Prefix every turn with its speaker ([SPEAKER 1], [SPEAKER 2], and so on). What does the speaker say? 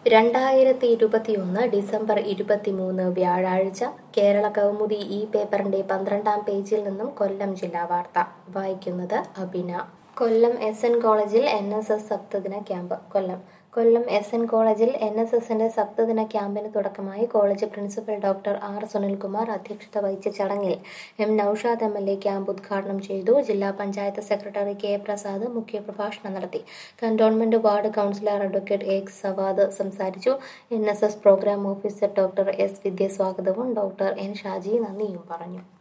[SPEAKER 1] രണ്ടായിരത്തി ഇരുപത്തിയൊന്ന് ഡിസംബർ ഇരുപത്തിമൂന്ന് വ്യാഴാഴ്ച കേരള കൗമുദി ഈ പേപ്പറിന്റെ പന്ത്രണ്ടാം പേജിൽ നിന്നും കൊല്ലം ജില്ലാ വാർത്ത വായിക്കുന്നത് അബിന കൊല്ലം എസ് എൻ കോളേജിൽ എൻ എസ് എസ് സപ്തദിന camp Kollam Kollam S N കോളേജിൽ എൻ എസ് എസിന്റെ സപ്തദിന ക്യാമ്പിന് തുടക്കമായി college principal doctor R Sunilkumar അധ്യക്ഷത വഹിച്ച ചടങ്ങിൽ M Naushad M L A camp ഉദ്ഘാടനം ചെയ്തു ജില്ലാ പഞ്ചായത്ത് സെക്രട്ടറി കെ പ്രസാദ് മുഖ്യപ്രഭാഷണം നടത്തി cantonment ward councillor advocate A Sawad സംസാരിച്ചു N S S programme officer doctor S Vidya സ്വാഗതവും ഡോക്ടർ എൻ ഷാജി നന്ദിയും പറഞ്ഞു